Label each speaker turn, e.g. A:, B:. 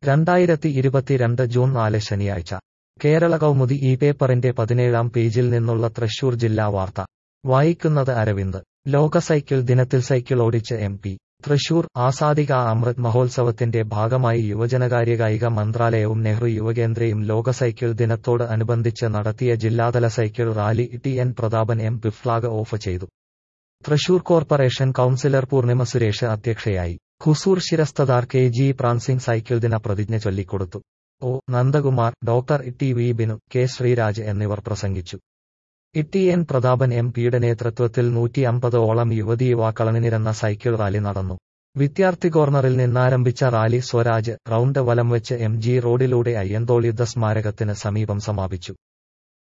A: രണ്ടായിരത്തി ഇരുപത്തിരണ്ട് ജൂൺ നാല് ശനിയാഴ്ച കേരള കൗമുദി ഈ പേപ്പറിന്റെ പതിനേഴാം പേജിൽ നിന്നുള്ള തൃശൂർ ജില്ലാ വാർത്ത വായിക്കുന്നത് അരവിന്ദ് ലോക സൈക്കിൾ ദിനത്തിൽ സൈക്കിൾ ഓടിച്ച് എം പി തൃശൂർ ആസാദിക അമൃത് മഹോത്സവത്തിന്റെ ഭാഗമായി യുവജനകാര്യകായിക മന്ത്രാലയവും നെഹ്റു യുവകേന്ദ്രയും ലോക സൈക്കിൾ ദിനത്തോട് അനുബന്ധിച്ച് നടത്തിയ ജില്ലാതല cycle rally T N Prathapan M P flag off ചെയ്തു തൃശൂർ കോർപ്പറേഷൻ കൌൺസിലർ പൂർണിമ സുരേഷ് അധ്യക്ഷയായി ഹുസൂർ ശിരസ്തദാർ കെ ജി പ്രാൻസിംഗ് സൈക്കിൾ ദിന പ്രതിജ്ഞ ചൊല്ലിക്കൊടുത്തു O Nandakumar doctor T V Binu K Sreeraj എന്നിവർ പ്രസംഗിച്ചു ഇട്ടി എൻ പ്രതാപൻ എം പിയുടെ നേതൃത്വത്തിൽ നൂറ്റി അമ്പതോളം യുവതി യുവാക്കളണിനിരന്ന സൈക്കിൾ റാലി നടന്നു വിദ്യാർത്ഥി കോർണറിൽ നിന്നാരംഭിച്ച റാലി സ്വരാജ് റൌണ്ട് വലം വെച്ച് എം ജി റോഡിലൂടെ അയ്യന്തോൾ യുദ്ധ സ്മാരകത്തിന് സമീപം സമാപിച്ചു